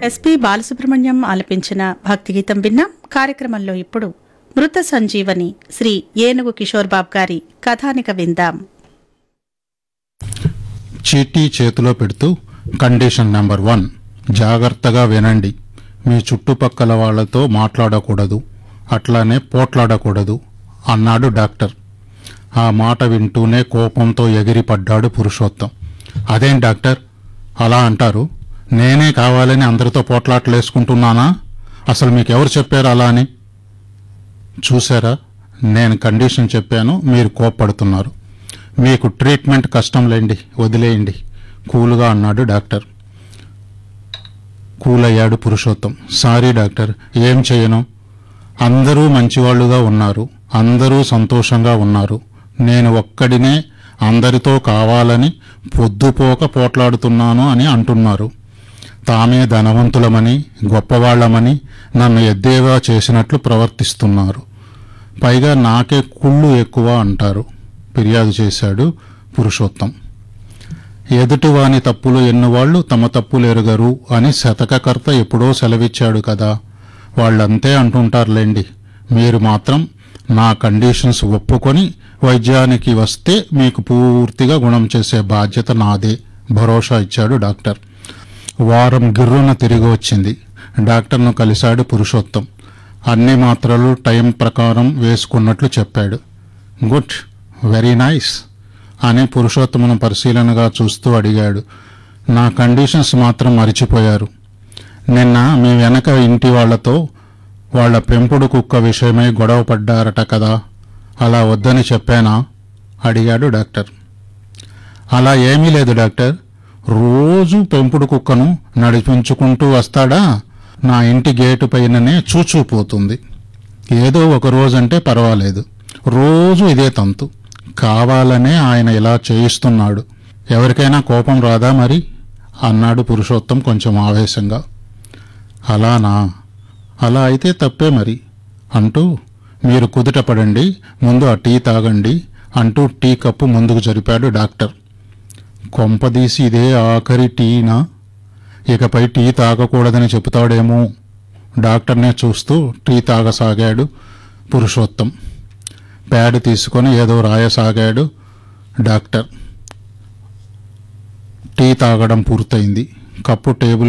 SP Balasubrahmanyam ఆలపించిన భక్తిగీతం విన్నాం కార్యక్రమంలో ఇప్పుడు మృత సంజీవని శ్రీ ఏనుగు కిషోర్ బాబు గారి కథానిక విందాం చీటీ చేతిలో పెడుతూ కండిషన్ నెంబర్ వన్ జాగ్రత్తగా వినండి మీ చుట్టుపక్కల వాళ్ళతో మాట్లాడకూడదు అట్లానే పోట్లాడకూడదు అన్నాడు డాక్టర్ ఆ మాట వింటూనే కోపంతో ఎగిరిపడ్డాడు పురుషోత్తం అదేం డాక్టర్ అలా అంటారు నేనే కావాలని అందరితో పోట్లాటలేసుకుంటున్నానా అసలు మీకెవరు చెప్పారు అలా అని చూసారా నేను కండిషన్ చెప్పాను మీరు కోప్పడుతున్నారు మీకు ట్రీట్మెంట్ కష్టం లేండి వదిలేయండి కూల్గా అన్నాడు డాక్టర్ కూల్ అయ్యాడు పురుషోత్తం సారీ డాక్టర్ ఏం చేయను అందరూ మంచివాళ్లుగా ఉన్నారు అందరూ సంతోషంగా ఉన్నారు నేను ఒక్కడినే అందరితో కావాలని పొద్దుపోక పోట్లాడుతున్నాను అని అంటున్నారు తామే ధనవంతులమని గొప్పవాళ్లమని నన్ను ఎద్దేవా చేసినట్లు ప్రవర్తిస్తున్నారు పైగా నాకే కుళ్ళు ఎక్కువ అంటారు ఫిర్యాదు చేశాడు పురుషోత్తం ఎదుటివాని తప్పులు ఎన్నువాళ్లు తమ తప్పులు ఎరుగరు అని శతకకర్త ఎప్పుడో సెలవిచ్చాడు కదా వాళ్ళంతే అంటుంటారులేండి మీరు మాత్రం నా కండిషన్స్ ఒప్పుకొని వైద్యానికి వస్తే మీకు పూర్తిగా గుణం చేసే బాధ్యత నాదే భరోసా ఇచ్చాడు డాక్టర్ వారం గిర్రున తిరిగి వచ్చింది డాక్టర్ను కలిశాడు పురుషోత్తం అన్ని మాత్రలు టైం ప్రకారం వేసుకున్నట్లు చెప్పాడు గుడ్ వెరీ నైస్ అని పురుషోత్తమును పరిశీలనగా చూస్తూ అడిగాడు నా కండిషన్స్ మాత్రం మరిచిపోయారు నిన్న మీ వెనక ఇంటి వాళ్లతో వాళ్ళ పెంపుడు కుక్క విషయమై గొడవ పడ్డారట కదా అలా వద్దని చెప్పానా అడిగాడు డాక్టర్ అలా ఏమీ లేదు డాక్టర్ రోజు పెంపుడు కుక్కను నడిపించుకుంటూ వస్తాడా నా ఇంటి గేటు పైననే చూచూపోతుంది ఏదో ఒక రోజంటే పర్వాలేదు రోజు ఇదే తంతు కావాలనే ఆయన ఇలా చేయిస్తున్నాడు ఎవరికైనా కోపం రాదా మరి అన్నాడు పురుషోత్తం కొంచెం ఆవేశంగా అలానా అలా అయితే తప్పే మరి అంటూ మీరు కుదుట పడండి ముందు ఆ టీ తాగండి అంటూ టీ కప్పు ముందుకు జరిపాడు డాక్టర్ కొంపదీసి ఇదే ఆఖరి టీనా ఇకపై టీ తాగకూడదని చెబుతాడేమో డాక్టర్నే చూస్తూ టీ తాగసాగాడు పురుషోత్తం ప్యాడ్ తీసుకొని ఏదో రాయసాగాడు డాక్టర్ టీ తాగడం పూర్తయింది కప్పు టేబుల్